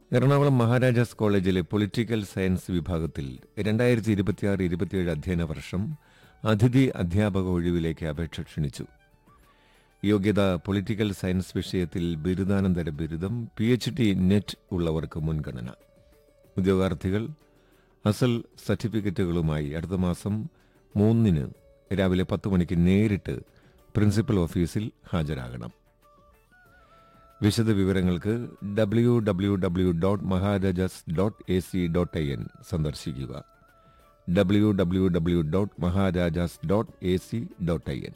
എറണാകുളം മഹാരാജാസ് കോളേജിലെ political science വിഭാഗത്തിൽ രണ്ടായിരത്തി ഇരുപത്തിയാറ് ഇരുപത്തിയേഴ് അധ്യയന വർഷം അതിഥി അധ്യാപക ഒഴിവിലേക്ക് അപേക്ഷ ക്ഷണിച്ചു യോഗ്യത പൊളിറ്റിക്കൽ സയൻസ് വിഷയത്തിൽ ബിരുദാനന്തര ബിരുദം പി എച്ച് ഡി നെറ്റ് ഉള്ളവർക്ക് മുൻഗണന ഉദ്യോഗാർത്ഥികൾ അസൽ സർട്ടിഫിക്കറ്റുകളുമായി അടുത്ത മാസം മൂന്നിന് രാവിലെ പത്ത് മണിക്ക് നേരിട്ട് പ്രിൻസിപ്പൽ ഓഫീസിൽ ഹാജരാകണം വിശദ വിവരങ്ങൾക്ക് W W W dot Maharajas dot A C dot I N സന്ദർശിക്കുക W W W dot Maharajas dot A C dot I N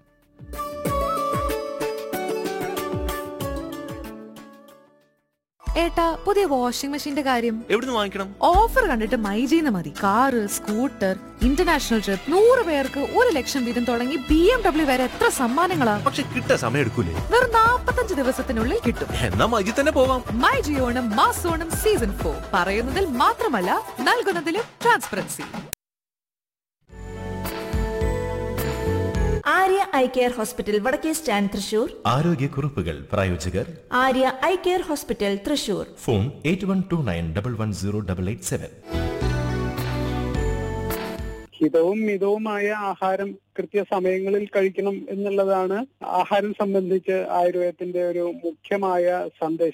ഏട്ടാ പുതിയ വാഷിംഗ് മെഷീന്റെ കാര്യം എവിടുന്ന് വാങ്ങിക്കണം ഓഫർ കണ്ടിട്ട് മൈജീന്ന് മതി കാറ് സ്കൂട്ടർ ഇന്റർനാഷണൽ ട്രിപ്പ് നൂറ് പേർക്ക് ഒരു ലക്ഷം വീതം തുടങ്ങി ബി എം ഡബ്ല്യു വരെ എത്ര സമ്മാനങ്ങളാ പക്ഷെ കിട്ടാൻ സമയം എടുക്കൂലേ വെറും നാപ്പത്തഞ്ച് ദിവസത്തിനുള്ളിൽ കിട്ടും എന്നാ മജി തന്നെ പോവാം മൈ ജിയോണം മാസോണം സീസൺ ഫോർ പറയുന്നതിൽ മാത്രമല്ല നൽകുന്നതിലും transparency Arya I care hospital വടക്കേ സ്റ്റാൻഡ് തൃശൂർ ആരോഗ്യക്കുറിപ്പുകൾ പ്രായോജകർ Arya I care hospital Thrissur phone eight one two nine double one zero double eight seven ഹിതവും മിതവുമായ ആഹാരം കൃത്യസമയങ്ങളിൽ കഴിക്കണം എന്നുള്ളതാണ് ആഹാരം സംബന്ധിച്ച് ആയുർവേദത്തിന്റെ ഒരു മുഖ്യമായ സന്ദേശം